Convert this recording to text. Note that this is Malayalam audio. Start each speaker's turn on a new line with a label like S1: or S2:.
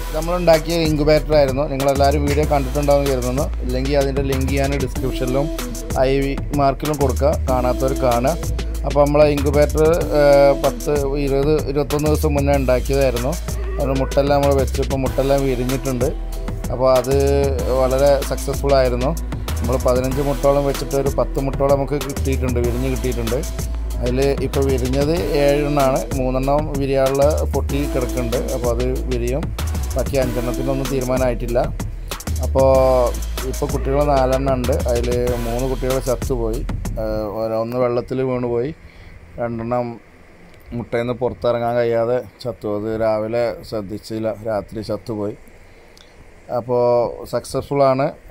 S1: നമ്മളുണ്ടാക്കിയ ഇൻക്യുബേറ്റർ ആയിരുന്നു നിങ്ങളെല്ലാവരും വീഡിയോ കണ്ടിട്ടുണ്ടാവും കരുതുന്നു ഇല്ലെങ്കിൽ അതിൻ്റെ ലിങ്ക് ഞാൻ ഡിസ്ക്രിപ്ഷനിലും ഐ വി മാർക്കിലും കൊടുക്കുക കാണാത്തവർ കാണുക അപ്പോൾ നമ്മളെ ഇൻക്യുബേറ്റർ പത്ത് ഇരുപത് ഇരുപത്തൊന്ന് ദിവസം മുന്നേ ഉണ്ടാക്കിയതായിരുന്നു അതിന് മുട്ടെല്ലാം നമ്മൾ വെച്ച് ഇപ്പോൾ മുട്ടെല്ലാം വിരിഞ്ഞിട്ടുണ്ട് അപ്പോൾ അത് വളരെ സക്സസ്ഫുൾ ആയിരുന്നു നമ്മൾ പതിനഞ്ച് മുട്ടോളം വെച്ചിട്ട് ഒരു പത്ത് മുട്ടോളം നമുക്ക് കിട്ടിയിട്ടുണ്ട് വിരിഞ്ഞ് കിട്ടിയിട്ടുണ്ട് അതിൽ ഇപ്പോൾ വിരിഞ്ഞത് ഏഴെണ്ണമാണ് മൂന്നെണ്ണം വിരിയാനുള്ള പൊട്ടി കിടക്കുന്നുണ്ട് അപ്പോൾ അത് വിരിയും ബാക്കി അഞ്ചെണ്ണത്തിനൊന്നും തീരുമാനമായിട്ടില്ല അപ്പോൾ ഇപ്പോൾ കുട്ടികൾ നാലെണ്ണം ഉണ്ട് അതിൽ മൂന്ന് കുട്ടികൾ ചത്തുപോയി ഏഹ് ഒരു- ഒന്ന് വെള്ളത്തിൽ വീണുപോയി രണ്ടെണ്ണം മുട്ടയിൽ നിന്ന് പുറത്തിറങ്ങാൻ കഴിയാതെ ചത്തു അത് രാവിലെ ശ്രദ്ധിച്ചില്ല രാത്രി ചത്തുപോയി അപ്പോൾ സക്സസ്ഫുള്ളാണ്